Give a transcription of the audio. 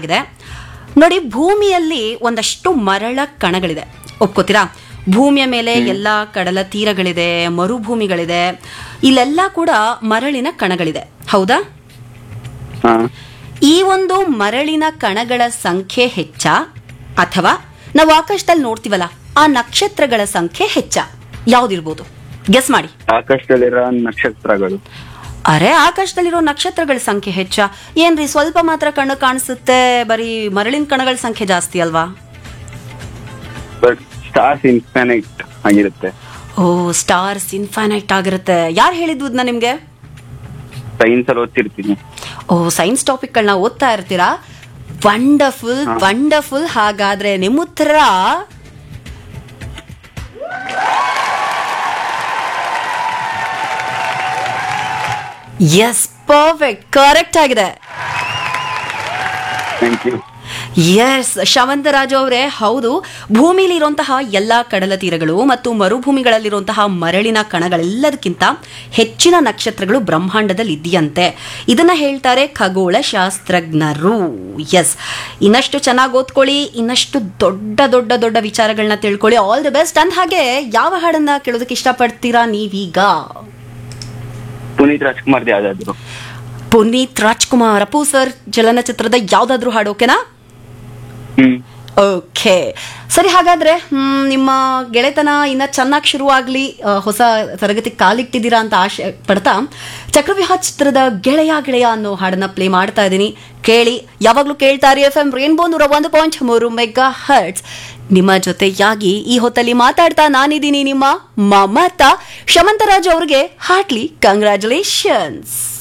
ಆಗಿದೆ ನೋಡಿ ಭೂಮಿಯಲ್ಲಿ ಒಂದಷ್ಟು ಮರಳ ಕಣಗಳಿದೆ ಒಪ್ಕೋತೀರಾ ಭೂಮಿಯ ಮೇಲೆ ಎಲ್ಲ ಕಡಲ ತೀರಗಳಿದೆ ಮರುಭೂಮಿಗಳಿದೆ ಇಲ್ಲೆಲ್ಲ ಕೂಡ ಮರಳಿನ ಕಣಗಳಿದೆ ಹೌದಾ ಹಾ ಈ ಒಂದು ಮರಳಿನ ಕಣಗಳ ಸಂಖ್ಯೆ ಹೆಚ್ಚ ಅಥವಾ ನಾವು ಆಕಾಶದಲ್ಲಿ ನೋಡ್ತೀವಲ್ಲ ಆ ನಕ್ಷತ್ರಗಳ ಸಂಖ್ಯೆ ಹೆಚ್ಚ ಯಾವ್ದಿರ್ಬೋದು ಗೆಸ್ ಮಾಡಿ ಆಕಾಶದಲ್ಲಿರೋ ನಕ್ಷತ್ರಗಳು ಅರೆ ಆಕಾಶದಲ್ಲಿರೋ ನಕ್ಷತ್ರಗಳ ಸಂಖ್ಯೆ ಹೆಚ್ಚ ಏನ್ರಿ ಸ್ವಲ್ಪ ಮಾತ್ರ ಕಣ್ಣು ಕಾಣಿಸುತ್ತೆ ಬರೀ ಮರಳಿನ ಕಣಗಳ ಸಂಖ್ಯೆ ಜಾಸ್ತಿ ಅಲ್ವಾ ಬಟ್ ಸ್ಟಾರ್ಸ್ ಇನ್ಫಿನೈಟ್ ಆಗಿರುತ್ತೆ ಓ ಸ್ಟಾರ್ಸ್ ಇನ್ಫೈನೈಟ್ ಆಗಿರುತ್ತೆ ಯಾರು ಹೇಳಿದ್ವು ಇದನ್ನ ನಿಮ್ಗೆ ಸೈನ್ಸ್ ಅಲ್ಲಿ ಓದ್ತಿರ್ತೀನಿ ಓ ಸೈನ್ಸ್ ಟಾಪಿಕ್ಗಳನ್ನ ಓದ್ತಾ ಇರ್ತೀರಾ ವಂಡರ್ಫುಲ್ ವಂಡರ್ಫುಲ್ ಹಾಗಾದ್ರೆ ನಿಮ್ಮ ಉತ್ತರ ಎಸ್ ಪರ್ಫೆಕ್ಟ್ ಕರೆಕ್ಟ್ ಆಗಿದೆ ಥ್ಯಾಂಕ್ ಯು ಎಸ್ ಶವಂತರಾಜು ಅವರೇ ಹೌದು ಭೂಮಿಲಿರುವಂತಹ ಎಲ್ಲಾ ಕಡಲ ತೀರಗಳು ಮತ್ತು ಮರುಭೂಮಿಗಳಲ್ಲಿರುವಂತಹ ಮರಳಿನ ಕಣಗಳೆಲ್ಲದಕ್ಕಿಂತ ಹೆಚ್ಚಿನ ನಕ್ಷತ್ರಗಳು ಬ್ರಹ್ಮಾಂಡದಲ್ಲಿ ಇದೆಯಂತೆ ಇದನ್ನ ಹೇಳ್ತಾರೆ ಖಗೋಳ ಶಾಸ್ತ್ರಜ್ಞರು ಎಸ್ ಇನ್ನಷ್ಟು ಚೆನ್ನಾಗಿ ಓದ್ಕೊಳ್ಳಿ ಇನ್ನಷ್ಟು ದೊಡ್ಡ ದೊಡ್ಡ ದೊಡ್ಡ ವಿಚಾರಗಳನ್ನ ತಿಳ್ಕೊಳ್ಳಿ ಆಲ್ ದಿ ಬೆಸ್ಟ್ ಅಂದ ಹಾಗೆ ಯಾವ ಹಾಡನ್ನ ಕೇಳೋದಕ್ಕೆ ಇಷ್ಟಪಡ್ತೀರಾ ನೀವೀಗ ಪುನೀತ್ ರಾಜ್ಕುಮಾರ್ದು ಯಾವ್ದಾದ್ರು ಪುನೀತ್ ರಾಜ್ಕುಮಾರ್ ಅಪ್ಪು ಸರ್ ಚಲನಚಿತ್ರದ ಯಾವ್ದಾದ್ರು ಹಾಡು ಓಕೆನಾ ಹ್ಮ್ ಓಕೆ ಸರಿ ಹಾಗಾದ್ರೆ ಹ್ಮ್, ನಿಮ್ಮ ಗೆಳೆತನ ಇನ್ನ ಚೆನ್ನಾಗಿ ಶುರುವಾಗ್ಲಿ ಆ, ಹೊಸ ತರಗತಿ ಕಾಲಿಟ್ಟಿದ್ದೀರಾ ಅಂತ ಆಶೆ ಪಡ್ತಾ ಚಕ್ರವ್ಯೂಹ ಚಿತ್ರದ ಗೆಳೆಯ ಗೆಳೆಯ ಅನ್ನೋ ಹಾಡನ್ನ ಪ್ಲೇ ಮಾಡ್ತಾ ಇದ್ದೀನಿ ಕೇಳಿ ಯಾವಾಗ್ಲೂ ಕೇಳ್ತಾರೆ ಎಫ್ ಎಂ ರೇನ್ಬೋ ನೂರ ಒಂದು ಪಾಯಿಂಟ್ ಮೂರು ಮೆಗಾ ಹರ್ಟ್ಸ್ ನಿಮ್ಮ ಜೊತೆಯಾಗಿ ಈ ಹೊತ್ತಲ್ಲಿ ಮಾತಾಡ್ತಾ ನಾನಿದ್ದೀನಿ ನಿಮ್ಮ ಮಮತಾ ಶಮಂತರಾಜ್ ಅವ್ರಿಗೆ ಹಾರ್ಟ್ಲಿ ಕಂಗ್ರ್ಯಾಚುಲೇಷನ್ಸ್